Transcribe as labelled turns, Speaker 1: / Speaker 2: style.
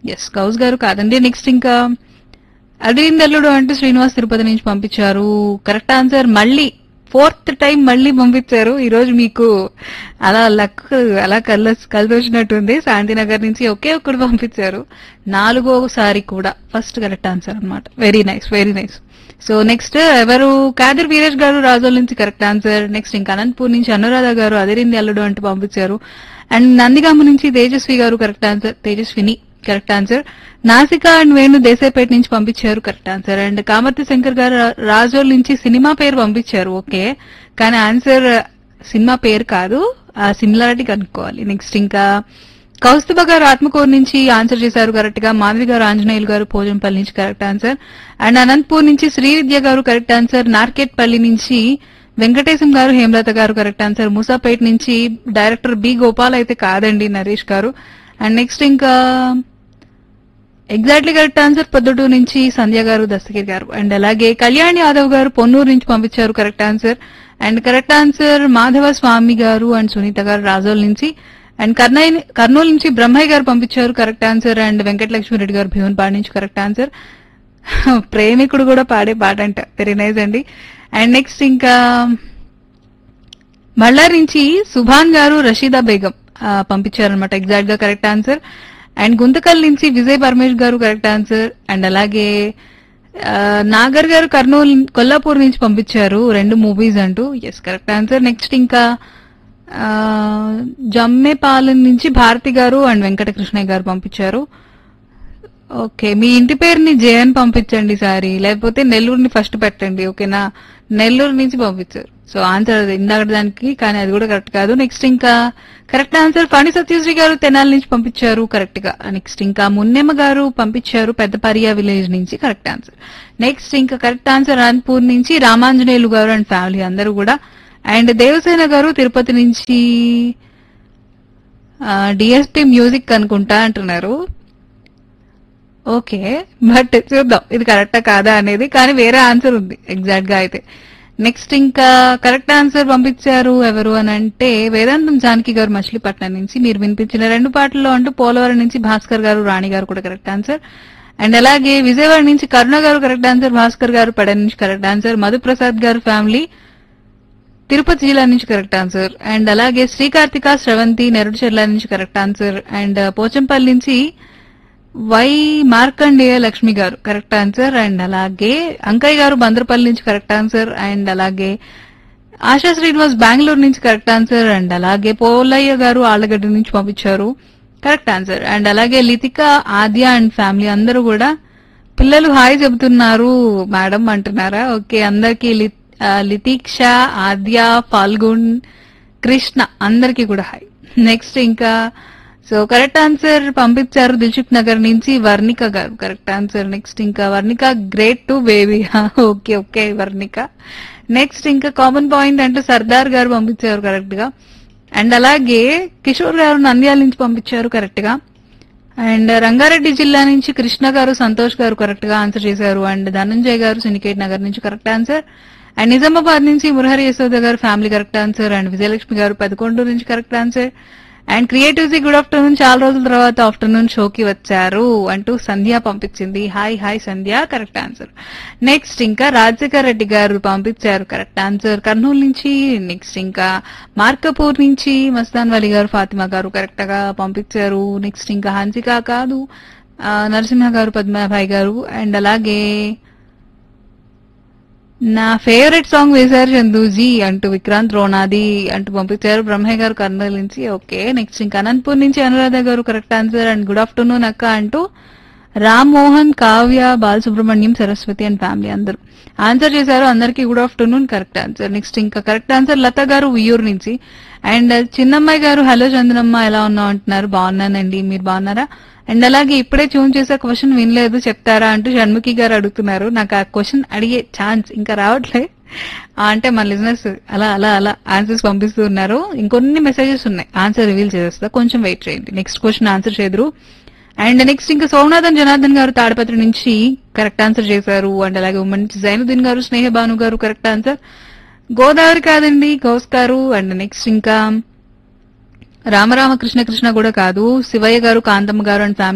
Speaker 1: yes cows గారు కాదండి next ఇంకా అరవింద్ అల్లుడు అంటూ శ్రీనివాస్ తిరుపతి నుంచి పంపించారు కరెక్ట్ ఆన్సర్ మళ్ళీ ఫోర్త్ టైం మళ్ళీ పంపించారు ఈ రోజు మీకు అలా లక్ అలా కల కలిసి వచ్చినట్టుంది శాంతినగర్ నుంచి ఒకే ఒక్కడు పంపించారు నాలుగోసారి కూడా ఫస్ట్ కరెక్ట్ ఆన్సర్ అన్నమాట very nice very nice so next ఎవరు కాదర్ వీరేష్ గారు రాజోల్ నుంచి కరెక్ట్ ఆన్సర్ నెక్స్ట్ ఇంకా అనంతపూర్ నుంచి అనురాధ గారు అదిరింది అల్లుడు అంటూ పంపించారు అండ్ నందిగామ నుంచి తేజస్వి గారు correct answer Tejaswini correct answer Nasika and Venu Desaipet నుంచి పంపించారు correct answer and Kamarthi Shankar గారు రా- రాజోల్ నుంచి సినిమా పేరు పంపించారు ఓకే కానీ ఆన్సర్ సినిమా పేరు కాదు ఆ సిమిలారిటీ కనుక్కోవాలి నెక్స్ట్ ఇంకా కౌస్తుభ గారు ఆత్మకూరు నుంచి ఆన్సర్ చేశారు కరెక్ట్ గా మాధవి గారు ఆంజనేయులు గారు పోజంపల్లి నుంచి కరెక్ట్ ఆన్సర్ అండ్ అనంతపూర్ నుంచి శ్రీవిద్య గారు కరెక్ట్ ఆన్సర్ నార్కెట్పల్లి నుంచి వెంకటేశం గారు హేమలత గారు కరెక్ట్ ఆన్సర్ మూసాపేట నుంచి డైరెక్టర్ బి గోపాల్ అయితే కాదండి నరేష్ గారు అండ్ నెక్స్ట్ ఇంకా ఎగ్జాక్ట్లీ కరెక్ట్ ఆన్సర్ పొద్దుటూరు నుంచి సంధ్య గారు దస్తగిరి గారు అండ్ అలాగే కళ్యాణ్ యాదవ్ గారు పొన్నూరు నుంచి పంపించారు correct answer and correct answer Madhava Swamy గారు అండ్ సునీత గారు రాజోల్ నుంచి అండ్ కర్నూలు కర్నూలు నుంచి బ్రహ్మయ్య గారు పంపించారు correct answer and Venkatalakshmi Reddy గారు భీవన్పాడు నుంచి కరెక్ట్ ఆన్సర్ ప్రేమికుడు కూడా పాడే పాట అంట వెరీ నైస్ అండి అండ్ నెక్స్ట్ ఇంకా బళ్ళారి నుంచి సుభాన్ గారు రషీదా బేగం ఆ, పంపించారనమాట ఎగ్జాక్ట్ గా కరెక్ట్ ఆన్సర్ అండ్ గుంతకల్ నుంచి విజయ్ పరమేష్ గారు కరెక్ట్ ఆన్సర్ అండ్ అలాగే ఆ, నాగర్ గారు కర్నూలు కొల్లాపూర్ నుంచి పంపించారు రెండు మూవీస్ అంటూ ఎస్ కరెక్ట్ ఆన్సర్ నెక్స్ట్ ఇంకా ఆ, జమ్మేపాలెం నుంచి భారతి గారు అండ్ వెంకటకృష్ణయ్య గారు పంపించారు ఓకే మీ ఇంటి పేరుని జయన్ పంపించండి సారి లేకపోతే నెల్లూరుని ఫస్ట్ పెట్టండి ఓకేనా నెల్లూరు నుంచి పంపించారు సో ఆన్సర్ అది ఇందాక దానికి కానీ అది కూడా కరెక్ట్ కాదు నెక్స్ట్ ఇంకా కరెక్ట్ ఆన్సర్ ఫణి సత్యశ్రీ గారు తెనాలి నుంచి పంపించారు కరెక్ట్ గా నెక్స్ట్ ఇంకా మున్నెమ్మ గారు పంపించారు పెద్దపరియా విలేజ్ నుంచి కరెక్ట్ ఆన్సర్ నెక్స్ట్ ఇంకా కరెక్ట్ ఆన్సర్ అనంతపూర్ నుంచి రామాంజనేయులు గారు అండ్ ఫ్యామిలీ అందరూ కూడా అండ్ దేవసేన గారు తిరుపతి నుంచి డిఎస్పి మ్యూజిక్ అనుకుంటా అంటున్నారు ఓకే బట్ చూద్దాం ఇది కరెక్టా కాదా అనేది కానీ వేరే ఆన్సర్ ఉంది ఎగ్జాక్ట్ గా అయితే నెక్స్ట్ ఇంకా కరెక్ట్ ఆన్సర్ పంపించారు ఎవరు అని అంటే వేదాంతం జానకి గారు మచిలీపట్నం నుంచి మీరు వినిపించిన రెండు పాటల్లో అంటూ పోలవరం నుంచి భాస్కర్ గారు రాణి గారు కూడా కరెక్ట్ ఆన్సర్ అండ్ అలాగే విజయవాడ నుంచి కరుణ గారు కరెక్ట్ ఆన్సర్ భాస్కర్ గారు పడ నుంచి కరెక్ట్ ఆన్సర్ మధుప్రసాద్ గారు ఫ్యామిలీ తిరుపతి జిల్లా నుంచి కరెక్ట్ ఆన్సర్ అండ్ అలాగే శ్రీకార్తిక శ్రవంతి నెరడు జిల్లా నుంచి కరెక్ట్ ఆన్సర్ అండ్ పోచంపల్లి నుంచి వై మార్కండేయ లక్ష్మి గారు కరెక్ట్ ఆన్సర్ అండ్ అలాగే అంకయ్య గారు బందరపల్లి నుంచి కరెక్ట్ ఆన్సర్ అండ్ అలాగే ఆశా శ్రీనివాస్ బెంగళూరు నుంచి కరెక్ట్ ఆన్సర్ అండ్ అలాగే పోలయ్య గారు ఆళ్ళగడ్డ నుంచి పంపించారు కరెక్ట్ ఆన్సర్ అండ్ అలాగే లితిక ఆద్య అండ్ ఫ్యామిలీ అందరూ కూడా పిల్లలు హాయ్ చెబుతున్నారు మేడం అంటున్నారా ఓకే అందరికి లితీక్ష ఆద్య ఫాల్గున్ కృష్ణ అందరికి కూడా హాయ్ నెక్స్ట్ ఇంకా సో కరెక్ట్ ఆన్సర్ పంపించారు దిల్సుఖ్ నగర్ నుంచి వర్ణిక గారు కరెక్ట్ ఆన్సర్ నెక్స్ట్ ఇంకా Varnika great to baby okay okay Varnika next ఇంకా కామన్ పాయింట్ అంటే సర్దార్ గారు పంపించారు కరెక్ట్ గా అండ్ అలాగే కిషోర్ గారు నంద్యాల నుంచి పంపించారు కరెక్ట్ గా అండ్ రంగారెడ్డి జిల్లా నుంచి కృష్ణ గారు సంతోష్ గారు కరెక్ట్ గా ఆన్సర్ చేశారు అండ్ ధనంజయ్ గారు సిండికేట్ నగర్ నుంచి కరెక్ట్ ఆన్సర్ అండ్ నిజామాబాద్ నుంచి మురహరి యశోద గారు family correct answer and Vijayalakshmi గారు పదకొండు నుంచి కరెక్ట్ ఆన్సర్ అండ్ క్రియేటివ్సీ గుడ్ ఆఫ్టర్నూన్ చాలా రోజుల తర్వాత ఆఫ్టర్నూన్ షోకి వచ్చారు అంటూ సంధ్య పంపించింది hi hi Sandhya correct answer next ఇంకా రాజశేఖర్ రెడ్డి గారు పంపించారు కరెక్ట్ ఆన్సర్ కర్నూలు నుంచి నెక్స్ట్ ఇంకా మార్కపూర్ నుంచి మస్తాన్ వలి గారు ఫాతిమా గారు కరెక్ట్ గా పంపించారు నెక్స్ట్ ఇంకా హన్సిక కాదు ఆ, నరసింహ గారు పద్మనాభాయ్ గారు అండ్ అలాగే నా ఫేవరెట్ సాంగ్ వేశారు చందూజీ అంటూ విక్రాంత్ రోనాది అంటూ పంపించారు బ్రహ్మయ్య గారు కర్నూలు నుంచి ఓకే నెక్స్ట్ ఇంకా అనంతపూర్ నుంచి అనురాధ గారు correct answer and good afternoon అక్క అంటూ రామ్ మోహన్ కావ్య బాలసుబ్రహ్మణ్యం సరస్వతి అండ్ ఫ్యామిలీ అందరూ ఆన్సర్ చేశారు అందరికీ good afternoon correct answer next ఇంకా కరెక్ట్ ఆన్సర్ లత గారు ఉయ్యూరు నుంచి అండ్ చిన్నమ్మాయి గారు హలో చందనమ్మ ఎలా ఉన్నావు అంటున్నారు బాగున్నానండి మీరు బాగున్నారా అండ్ అలాగే ఇప్పుడే ట్యూన్ చేసే క్వశ్చన్ వినలేదు చెప్తారా అంటూ షణ్ముఖి గారు అడుగుతున్నారు నాకు ఆ క్వశ్చన్ అడిగే ఛాన్స్ ఇంకా రావట్లే ఆ, అంటే మన లిజినెస్ అలా అలా అలా ఆన్సర్స్ పంపిస్తూ ఉన్నారు ఇంకొన్ని మెసేజెస్ ఉన్నాయి ఆన్సర్ రివీల్ చేస్తా కొంచెం వెయిట్ చేయండి నెక్స్ట్ క్వశ్చన్ ఆన్సర్ చేదురు అండ్ నెక్స్ట్ ఇంకా సోమనాథన్ జనార్దన్ గారు తాడపత్రి నుంచి కరెక్ట్ ఆన్సర్ చేశారు అండ్ అలాగే ఉమ్మడి నుంచి జైనుద్దీన్ గారు స్నేహ భాను గారు కరెక్ట్ ఆన్సర్ గోదావరి కాదండి గౌస్ గారు అండ్ నెక్స్ట్ ఇంకా రామరామ కృష్ణ కృష్ణ కూడా కాదు శివయ్య గారు కాంతమ్మ గారు అండ్ ఫ్యామిలీ